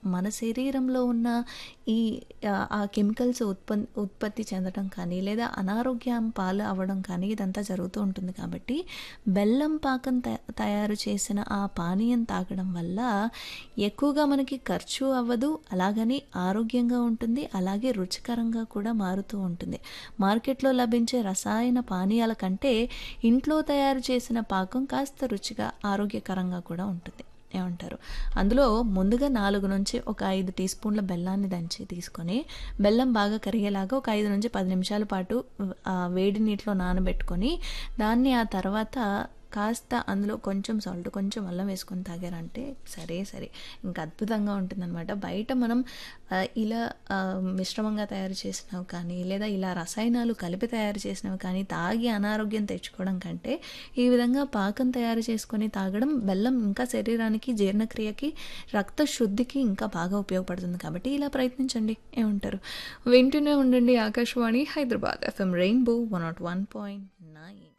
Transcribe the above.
మన శరీరంలో ఉన్న ఈ ఆహ్, ఆ కెమికల్స్ ఉత్పన్ ఉత్పత్తి చెందడం కానీ, లేదా అనారోగ్యం పాలు అవ్వడం కానీ ఇదంతా జరుగుతూ ఉంటుంది కాబట్టి, బెల్లం పాకం త తయారు చేసిన ఆ పానీయం తాగడం వల్ల ఎక్కువగా మనకి ఖర్చు అవ్వదు. అలాగని ఆరోగ్యంగా ఉంటుంది. అలాగే రుచికరంగా కూడా మారుతూ ఉంటుంది. మార్కెట్‌లో లభించే రసాయన పానీయాల కంటే ఇంట్లో తయారు చేసిన పాకం కాస్త రుచిగా, ఆరోగ్యకరంగా కూడా ఉంటుంది. ఏమంటారు? అందులో ముందుగా 4 నుంచి ఒక 5 టీ స్పూన్ల బెల్లాన్ని దంచి తీసుకొని, బెల్లం బాగా కరిగేలాగా ఒక 5-10 నిమిషాల పాటు ఆహ్, వేడి నీటిలో నానబెట్టుకొని, దాన్ని ఆ తర్వాత కాస్త అందులో కొంచెం సాల్ట్, కొంచెం అల్లం వేసుకొని తాగారంటే సరే సరి. ఇంకా అద్భుతంగా ఉంటుందనమాట. బయట మనం ఆహ్, ఇలా ఆహ్, మిశ్రమంగా తయారు చేసినవి కానీ, లేదా ఇలా రసాయనాలు కలిపి తయారు చేసినవి కానీ తాగి అనారోగ్యం తెచ్చుకోవడం కంటే, ఈ విధంగా పాకం తయారు చేసుకొని తాగడం బెల్లం ఇంకా శరీరానికి, జీర్ణక్రియకి, రక్త శుద్ధికి ఇంకా బాగా ఉపయోగపడుతుంది కాబట్టి ఇలా ప్రయత్నించండి. ఏమంటారు? వింటూనే ఉండండి ఆకాశవాణి హైదరాబాద్ ఎఫ్ఎం రెయిన్బో 101.9